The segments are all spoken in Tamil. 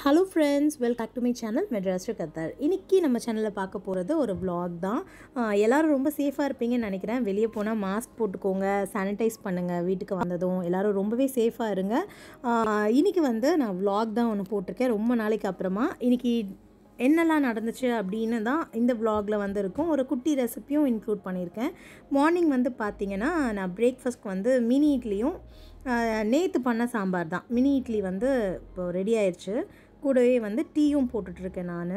hello friends well back to my channel Madras Qatar இன்றைக்கி நம்ம சேனலில் பார்க்க போகிறது ஒரு vlog தான் ஆஹ் எல்லாரும் ரொம்ப சேஃபாக இருப்பீங்கன்னு நினைக்கிறேன் வெளியே போனால் மாஸ்க் போட்டுக்கோங்க சானிடைஸ் பண்ணுங்கள் வீட்டுக்கு வந்ததும் எல்லாரும் ரொம்பவே சேஃபாக இருங்க ஆஹ் இன்னைக்கு வந்து நான் vlog தான் ஒன்று போட்டிருக்கேன் ரொம்ப நாளைக்கு அப்புறமா இன்னைக்கு என்னெல்லாம் நடந்துச்சு அப்படின்னு தான் இந்த vlogல வந்து இருக்கும் ஒரு குட்டி ரெசிப்பியும் இன்க்ளூட் பண்ணியிருக்கேன் மார்னிங் வந்து பார்த்தீங்கன்னா நான் பிரேக்ஃபாஸ்ட்க்கு வந்து மினி இட்லியும் நேற்று பண்ண சாம்பார் தான் மினி இட்லி வந்து இப்போ ரெடி ஆயிடுச்சு கூடவே வந்து டீயும் போட்டுட்ருக்கேன் நான்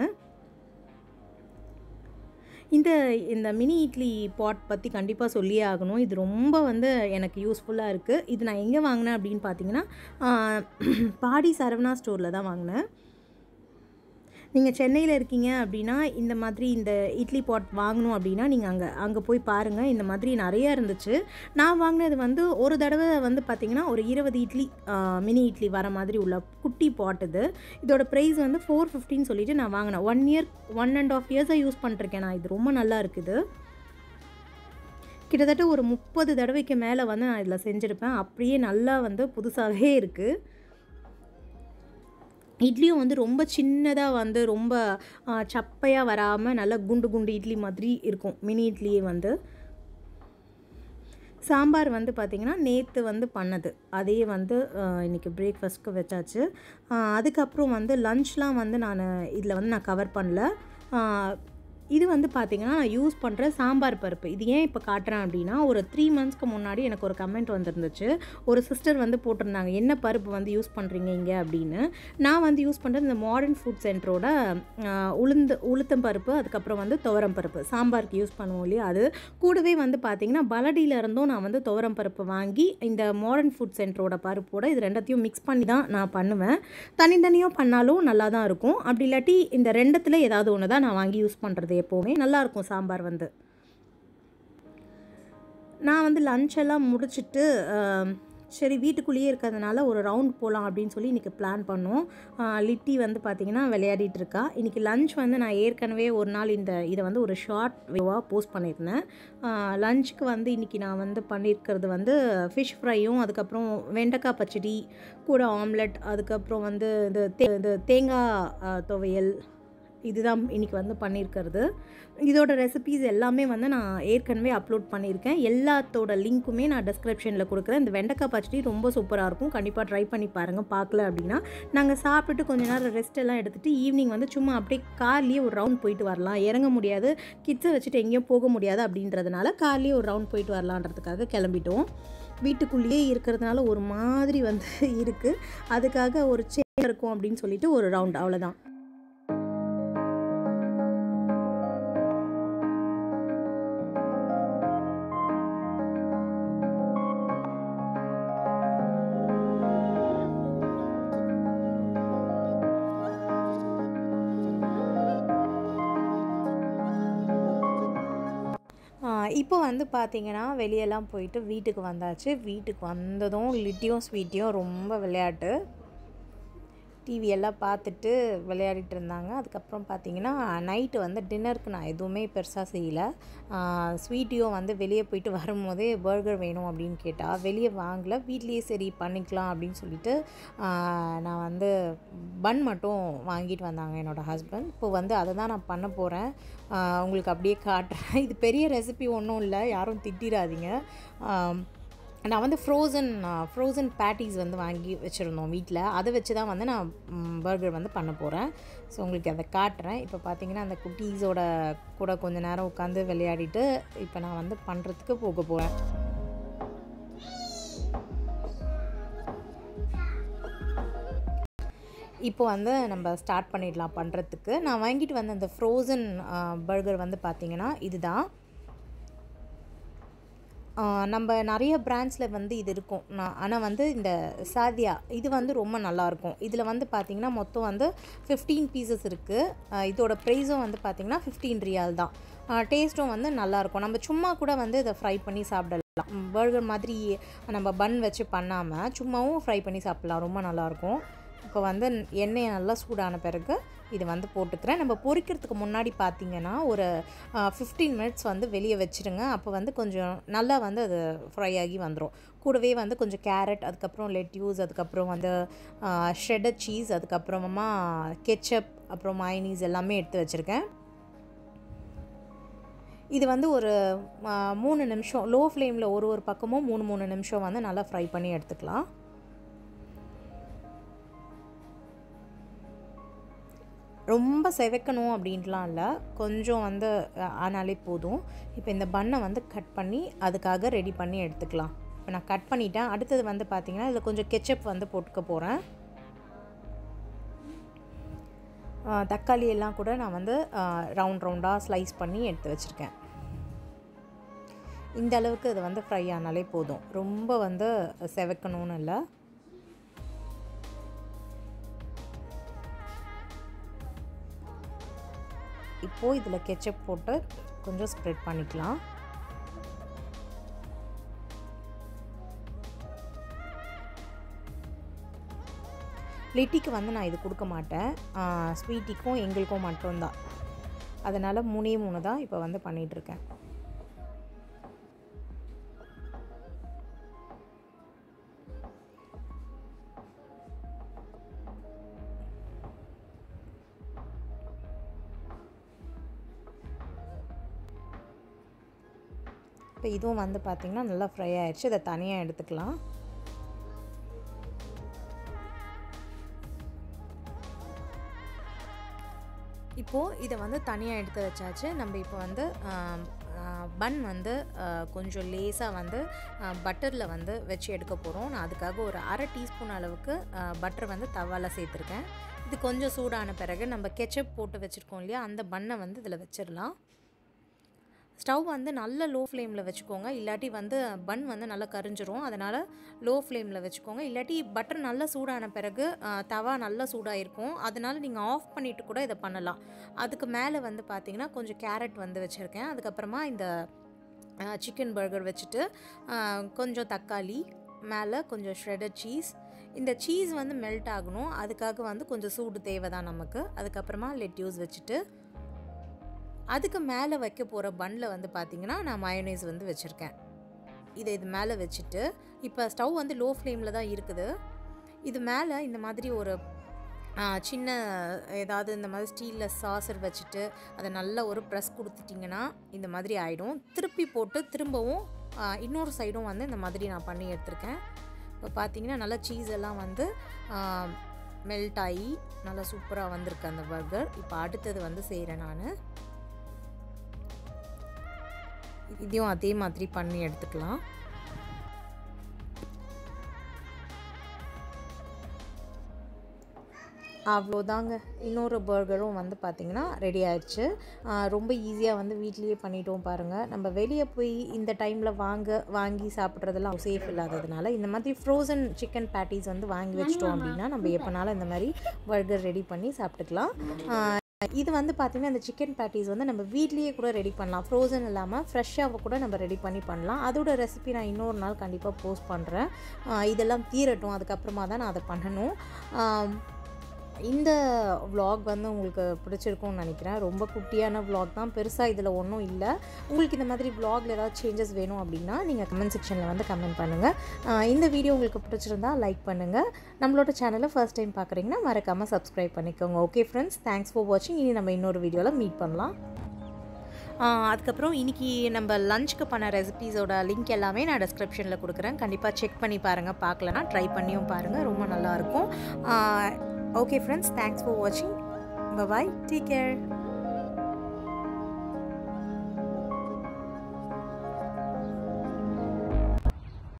இந்த இந்த மினி இட்லி பாட் பற்றி கண்டிப்பாக சொல்லியே ஆகணும் இது ரொம்ப வந்து எனக்கு யூஸ்ஃபுல்லாக இருக்குது இது நான் எங்கே வாங்கினேன் அப்படின்னு பார்த்தீங்கன்னா ஆஹ், பாடி சரவணா ஸ்டோரில் தான் வாங்கினேன் நீங்கள் சென்னையில் இருக்கீங்க அப்படின்னா இந்த மாதிரி இந்த இட்லி பாட் வாங்கணும் அப்படின்னா நீங்கள் அங்கே அங்கே போய் பாருங்கள் இந்த மாதிரி நிறைய இருந்துச்சு நான் வாங்கினது வந்து ஒரு தடவை வந்து பார்த்திங்கன்னா ஒரு இருபது இட்லி மினி இட்லி வர மாதிரி உள்ள குட்டி பாட் இது இதோட ப்ரைஸ் வந்து ஃபோர் ஃபிஃப்டின்னு சொல்லிட்டு நான் வாங்கினேன் one year one and half இயர்ஸாக யூஸ் பண்ணிருக்கேன் நான் இது ரொம்ப நல்லா இருக்குது கிட்டத்தட்ட ஒரு முப்பது தடவைக்கு மேலே வந்து நான் இதில் செஞ்சுருப்பேன் அப்படியே நல்லா வந்து புதுசாகவே இருக்குது இட்லியும் வந்து ரொம்ப சின்னதாக வந்து ரொம்ப சப்பையாக வராமல் நல்லா குண்டு குண்டு இட்லி மாதிரி இருக்கும் மினி இட்லியே வந்து சாம்பார் வந்து பார்த்திங்கன்னா நேற்று வந்து பண்ணது அதையே வந்து ஆஹ், இன்னைக்கு பிரேக்ஃபாஸ்ட்க்கு வச்சாச்சு ஆஹ், அதுக்கப்புறம் வந்து லஞ்ச்லாம் வந்து நான் இதில் வந்து நான் கவர் பண்ணல ஆஹ், இது வந்து பார்த்திங்கன்னா நான் யூஸ் பண்ணுற சாம்பார் பருப்பு இது ஏன் இப்போ காட்டுறேன் அப்படின்னா ஒரு த்ரீ மந்த்ஸ்க்கு முன்னாடி எனக்கு ஒரு கமெண்ட் வந்திருந்துச்சு ஒரு சிஸ்டர் வந்து போட்டிருந்தாங்க என்ன பருப்பு வந்து யூஸ் பண்ணுறீங்க இங்கே அப்படின்னு நான் வந்து யூஸ் பண்ணுறது இந்த மாடர்ன் ஃபுட் சென்டரோட உளுந்து உளுத்தம் பருப்பு அதுக்கப்புறம் வந்து துவரம் பருப்பு சாம்பாருக்கு யூஸ் பண்ணுவோம் இல்லையா அது கூடவே வந்து பார்த்திங்கன்னா பலடியில இருந்தும் நான் வந்து துவரம் பருப்பு வாங்கி இந்த மாடர்ன் ஃபுட் சென்டரோட பருப்போட இது ரெண்டத்தையும் மிக்ஸ் பண்ணி தான் நான் பண்ணுவேன் தனித்தனியாக பண்ணாலும் நல்லா தான் இருக்கும் அப்படி இல்லாட்டி இந்த ரெண்டத்தில் ஏதாவது ஒன்று தான் நான் வாங்கி யூஸ் பண்ணுறது எப்போவுமே நல்லாயிருக்கும் சாம்பார் வந்து நான் வந்து லஞ்ச் எல்லாம் முடிச்சுட்டு ஆம், சரி வீட்டுக்குள்ளேயே இருக்கிறதுனால ஒரு ரவுண்ட் போகலாம் அப்படின்னு சொல்லி இன்றைக்கி பிளான் பண்ணோம் ஆ, லிட்டி வந்து பார்த்திங்கன்னா விளையாடிட்டு இருக்கா இன்றைக்கி லஞ்ச் வந்து நான் ஏற்கனவே ஒரு நாள் இந்த இதை வந்து ஒரு ஷார்ட் வீடியோவாக போஸ்ட் பண்ணியிருந்தேன் லஞ்சுக்கு வந்து இன்றைக்கி நான் வந்து பண்ணியிருக்கிறது வந்து ஃபிஷ் ஃப்ரையும் அதுக்கப்புறம் வெண்டைக்காய் பச்சடி கூட ஆம்லெட் அதுக்கப்புறம் வந்து இந்த தே இந்த தேங்காய் ஆ, துவையல் இதுதான் இன்றைக்கி வந்து பண்ணியிருக்கிறது இதோட ரெசிபீஸ் எல்லாமே வந்து நான் ஏற்கனவே அப்லோட் பண்ணியிருக்கேன் எல்லாத்தோட லிங்க்குமே நான் டிஸ்கிரிப்ஷனில் கொடுக்குறேன் இந்த வெண்டைக்காய் பச்சடி ரொம்ப சூப்பராக இருக்கும் கண்டிப்பாக ட்ரை பண்ணி பாருங்கள் பார்க்கல அப்படின்னா நாங்கள் சாப்பிட்டுட்டு கொஞ்ச நேரம் ரெஸ்ட் எல்லாம் எடுத்துகிட்டு ஈவினிங் வந்து சும்மா அப்படியே கார்லேயே ஒரு ரவுண்ட் போயிட்டு வரலாம் இறங்க முடியாது கிட்ஸை வச்சுட்டு எங்கேயும் போக முடியாது அப்படின்றதுனால கார்லேயே ஒரு ரவுண்ட் போயிட்டு வரலான்றதுக்காக கிளம்பிட்டோம் வீட்டுக்குள்ளேயே இருக்கிறதுனால ஒரு மாதிரி வந்து இருக்குது அதுக்காக ஒரு சேர் இருக்கும் அப்படின்னு சொல்லிட்டு ஒரு ரவுண்ட் அவ்வளோதான் இப்போ வந்து பார்த்தீங்கன்னா வெளியெல்லாம் போயிட்டு வீட்டுக்கு வந்தாச்சு வீட்டுக்கு வந்ததும் லிட்டியும் ஸ்வீட்டியும் ரொம்ப விளையாட்டு டிவி எல்லாம் பார்த்துட்டு விளையாடிட்டு இருந்தாங்க அதுக்கப்புறம் பார்த்தீங்கன்னா நைட்டு வந்து டின்னருக்கு நான் எதுவுமே பெருசாக செய்யலை ஸ்வீட்டியும் வந்து வெளியே போயிட்டு வரும்போதே பர்கர் வேணும் அப்படின்னு கேட்டால் வெளியே வாங்கலை வீட்லேயே சரி பண்ணிக்கலாம் அப்படின்னு சொல்லிட்டு ஆஹ், நான் வந்து பன் மட்டும் வாங்கிட்டு வந்தாங்க என்னோடய ஹஸ்பண்ட் இப்போ வந்து அதை தான் நான் பண்ண போகிறேன் உங்களுக்கு அப்படியே காட்டுறேன் இது பெரிய ரெசிபி ஒன்றும் இல்லை யாரும் திட்டிடாதீங்க ஆம், நான் வந்து ஃப்ரோசன் ஃப்ரோசன் பேட்டிஸ் வந்து வாங்கி வச்சுருந்தோம் வீட்டில் அதை வச்சு தான் வந்து நான் பர்கர் வந்து பண்ண போகிறேன் ஸோ உங்களுக்கு அதை காட்டுறேன் இப்போ பார்த்தீங்கன்னா அந்த குட்டீஸோட கூட கொஞ்ச நேரம் உட்காந்து விளையாடிட்டு இப்போ நான் வந்து பண்ணுறதுக்கு போக போகிறேன் இப்போ வந்து நம்ம ஸ்டார்ட் பண்ணிடலாம் பண்ணுறதுக்கு நான் வாங்கிட்டு வந்த அந்த ஃப்ரோசன் பர்கர் வந்து பார்த்தீங்கன்னா இதுதான் ஆஹ் நம்ம நிறைய பிராண்ட்ஸில் வந்து இது இருக்கும் நான் ஆனால் வந்து இந்த சாதியா இது வந்து ரொம்ப நல்லாயிருக்கும் இதில் வந்து பார்த்திங்கன்னா மொத்தம் வந்து ஃபிஃப்டீன் பீசஸ் இருக்குது இதோட ப்ரைஸும் வந்து பார்த்திங்கன்னா ஃபிஃப்டீன் ரியால் தான் டேஸ்ட்டும் வந்து நல்லாயிருக்கும் நம்ம சும்மா கூட வந்து இதை ஃப்ரை பண்ணி சாப்பிடலாம் பர்கர் மாதிரி நம்ம பன் வச்சு பண்ணாமல் சும்மாவும் ஃப்ரை பண்ணி சாப்பிட்லாம் ரொம்ப நல்லாயிருக்கும் இப்போ வந்து எண்ணெயை நல்லா சூடான பிறகு இது வந்து போட்டுக்கிறேன் நம்ம பொரிக்கிறதுக்கு முன்னாடி பார்த்தீங்கன்னா ஒரு ஃபிஃப்டீன் மினிட்ஸ் வந்து வெளியே வச்சுருங்க அப்போ வந்து கொஞ்சம் நல்லா வந்து அது ஃப்ரை ஆகி வந்துடும் கூடவே வந்து கொஞ்சம் கேரட் அதுக்கப்புறம் லெட்யூஸ் அதுக்கப்புறம் வந்து ஷ்ரெடட் சீஸ் அதுக்கப்புறமா கெச்சப் அப்புறம் மைனீஸ் எல்லாமே எடுத்து வச்சுருக்கேன் இது வந்து ஒரு மூணு நிமிஷம் லோ ஃப்ளேமில் ஒரு ஒரு பக்கமும் மூணு மூணு நிமிஷம் வந்து நல்லா ஃப்ரை பண்ணி எடுத்துக்கலாம் ரொம்ப செவைக்கணும் அப்படின்ட்டுலாம் இல்லை கொஞ்சம் வந்து ஆனாலே போதும் இப்போ இந்த பண்ணை வந்து கட் பண்ணி அதுக்காக ரெடி பண்ணி எடுத்துக்கலாம் இப்போ நான் கட் பண்ணிட்டேன் அடுத்தது வந்து பார்த்திங்கன்னா இதில் கொஞ்சம் கெச்சப் வந்து போட்டுக்க போகிறேன் தக்காளி எல்லாம் கூட நான் வந்து ரவுண்ட் ரவுண்டாக ஸ்லைஸ் பண்ணி எடுத்து வச்சுருக்கேன் இந்த அளவுக்கு இது வந்து ஃப்ரை ஆனாலே போதும் ரொம்ப வந்து செவைக்கணும்னு இல்லை இப்போது இதில் கெச்சப் போட்டு கொஞ்சம் ஸ்ப்ரெட் பண்ணிக்கலாம் லிட்டிக்கு வந்து நான் இது கொடுக்க மாட்டேன் ஸ்வீட்டிக்கும் எங்களுக்கும் மட்டும்தான் அதனால் மூணே மூணு தான் இப்போ வந்து பண்ணிகிட்ருக்கேன் இப்போ இதுவும் வந்து பார்த்திங்கன்னா நல்லா ஃப்ரை ஆயிடுச்சு இதை தனியாக எடுத்துக்கலாம் இப்போது இதை வந்து தனியாக எடுத்து வச்சாச்சு நம்ம இப்போ வந்து பன் வந்து கொஞ்சம் லேஸாக வந்து பட்டரில் வந்து வச்சு எடுக்க போகிறோம் நான் அதுக்காக ஒரு அரை டீஸ்பூன் அளவுக்கு பட்டர் வந்து தவாவில் சேர்த்துருக்கேன் இது கொஞ்சம் சூடான பிறகு நம்ம கெச்சப் போட்டு வச்சுருக்கோம் இல்லையா அந்த பண்ணை வந்து இதில் வச்சிடலாம் ஸ்டவ் வந்து நல்ல லோ ஃப்ளேமில் வச்சுக்கோங்க இல்லாட்டி வந்து பன் வந்து நல்லா கரிஞ்சிரும் அதனால் லோ ஃப்ளேமில் வச்சுக்கோங்க இல்லாட்டி பட்டர் நல்லா சூடான பிறகு தவா நல்லா சூடாக இருக்கும் அதனால் நீங்கள் ஆஃப் பண்ணிவிட்டு கூட இதை பண்ணலாம் அதுக்கு மேலே வந்து பார்த்திங்கன்னா கொஞ்சம் கேரட் வந்து வச்சுருக்கேன் அதுக்கப்புறமா இந்த சிக்கன் பர்கர் வச்சுட்டு கொஞ்சம் தக்காளி மேலே கொஞ்சம் ஷ்ரெடட் சீஸ் இந்த சீஸ் வந்து மெல்ட் ஆகணும் அதுக்காக வந்து கொஞ்சம் சூடு தேவை தான் நமக்கு அதுக்கப்புறமா லெட்யூஸ் வச்சுட்டு அதுக்கு மேலே வைக்க போகிற பன்னில் வந்து பார்த்திங்கன்னா நான் மயோனைஸ் வந்து வச்சுருக்கேன் இதை இது மேலே வச்சுட்டு இப்போ ஸ்டவ் வந்து லோ ஃப்ளேமில் தான் இருக்குது இது மேலே இந்த மாதிரி ஒரு சின்ன ஏதாவது இந்த மாதிரி ஸ்டீலில் சாசர் வச்சுட்டு அதை நல்ல ஒரு ப்ரெஸ் கொடுத்துட்டிங்கன்னா இந்த மாதிரி ஆகிடும் திருப்பி போட்டு திரும்பவும் இன்னொரு சைடும் வந்து இந்த மாதிரி நான் பண்ணி எடுத்திருக்கேன் இப்போ பார்த்தீங்கன்னா நல்லா சீஸ் எல்லாம் வந்து மெல்ட் ஆகி நல்லா சூப்பராக வந்திருக்கு அந்த பர்கர் இப்போ அடுத்தது வந்து செய்கிறேன் நான் இதையும் அதே மாதிரி பண்ணி எடுத்துக்கலாம் அவ்வளோதாங்க இன்னொரு பர்கரும் வந்து பார்த்திங்கன்னா ரெடி ஆயிடுச்சு ரொம்ப ஈஸியாக வந்து வீட்லேயே பண்ணிட்டோம் பாருங்கள் நம்ம வெளியே போய் இந்த டைமில் வாங்க வாங்கி சாப்பிட்றதெல்லாம் சேஃப் இல்லாததுனால இந்த மாதிரி ஃப்ரோசன் சிக்கன் பேட்டிஸ் வந்து வாங்கி வச்சிட்டோம் அப்படின்னா நம்ம எப்போனாலும் இந்த மாதிரி பர்கர் ரெடி பண்ணி சாப்பிட்டுக்கலாம் இது வந்து பார்த்திங்கன்னா இந்த சிக்கன் பேட்டிஸ் வந்து நம்ம வீட்லேயே கூட ரெடி பண்ணலாம் ஃப்ரோசன் இல்லாமல் ஃப்ரெஷ்ஷாக கூட நம்ம ரெடி பண்ணி பண்ணலாம் அதோட ரெசிபி நான் இன்னொரு நாள் கண்டிப்பாக போஸ்ட் பண்ணுறேன் இதெல்லாம் தீரட்டும் அதுக்கப்புறமா தான் நான் அதை பண்ணணும் இந்த vlog வந்து உங்களுக்கு பிடிச்சிருக்கும்னு நினைக்கிறேன் ரொம்ப குட்டியான vlog தான் பெருசாக இதில் ஒன்றும் இல்லை உங்களுக்கு இந்த மாதிரி vlogல ஏதாவது சேஞ்சஸ் வேணும் அப்படின்னா நீங்கள் கமெண்ட் செக்ஷனில் வந்து கமெண்ட் பண்ணுங்கள் இந்த வீடியோ உங்களுக்கு பிடிச்சிருந்தா லைக் பண்ணுங்கள் நம்மளோட சேனலை ஃபர்ஸ்ட் டைம் பார்க்குறீங்கன்னா மறக்காமல் சப்ஸ்கிரைப் பண்ணிக்கோங்க ஓகே ஃப்ரெண்ட்ஸ் தேங்க்ஸ் ஃபார் வாட்சிங் இனி நம்ம இன்னொரு வீடியோவில் மீட் பண்ணலாம் அதுக்கப்புறம் இன்றைக்கி நம்ம லஞ்சுக்கு பண்ண ரெசிபீஸோட லிங்க் எல்லாமே நான் டிஸ்கிரிப்ஷனில் கொடுக்குறேன் கண்டிப்பாக செக் பண்ணி பாருங்கள் பார்க்கலனா ட்ரை பண்ணியும் பாருங்கள் ரொம்ப நல்லாயிருக்கும் ஓகே ஃப்ரெண்ட்ஸ் தேங்க்ஸ் ஃபார் வாட்சிங் பாய் டேக் கேர்